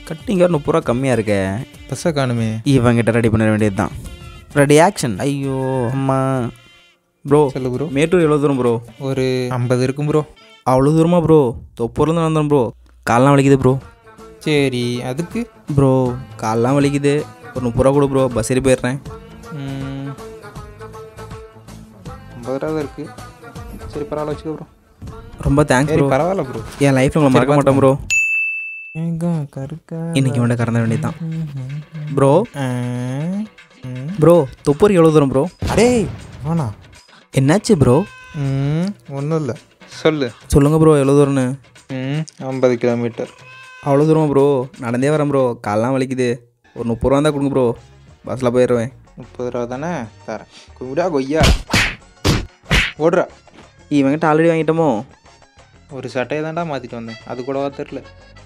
Cutting ஒரு முப்பது ரூபா கம்மியாக இருக்கே பஸ்ஸை காணுமே இவங்கிட்ட ரெடி பண்ண வேண்டியது தான் ரெடி ஆக்ஷன் ஐயோ அம்மா ப்ரோ சொல்லு ப்ரோ மேட்டூர் எவ்வளோ தூரம் ப்ரோ ஒரு ஐம்பது இருக்கும் ப்ரோ அவ்வளோ தூரமா ப்ரோ தொப்பூர்லேருந்து வந்தோம் ப்ரோ கால்லாம் வலிக்குது ப்ரோ சரி அதுக்கு ப்ரோ கால்லாம் வலிக்குது ஒரு முப்பது ரூபா கொடு ப்ரோ பஸ் ஏறி போயிடுறேன் ம், ஐம்பது ரூபா தான் இருக்கு சரி பரவாயில்ல வச்சுக்கோ ப்ரோ ரொம்ப தேங்க்ஸ் சரி ப்ரோ பரவாயில்ல ப்ரோ என் லைஃப்பில் உங்களை மறக்க மாட்டேன் ப்ரோ மேகம் கருக்கா இன்னைக்கு மட்டும் கறந்த வேண்டியது தான் ப்ரோ ஆ, ம். ப்ரோ தொப்பூர் எவ்வளோ தூரம் ப்ரோ அடே வேணா என்னாச்சு ப்ரோ ம் ஒன்றும் இல்லை சொல்லு சொல்லுங்கள் ப்ரோ எவ்வளோ தூரம்னு ம் ஐம்பது கிலோமீட்டர் அவ்வளோ தூரமா ப்ரோ நடந்தே வரேன் ப்ரோ கால்லாம் வலிக்குது ஒரு முப்பது ரூபா தான் கொடுங்க ப்ரோ பஸ்ஸில் போயிடுவேன் முப்பது ரூபா தானே தரேன் குவிடா கொய்யா ஓடுறா இவங்கிட்ட ஆல்ரெடி வாங்கிட்டோமோ ஒரு சட்டையை தான்டா மாற்றிட்டு வந்தேன் அது கூடவா தெரில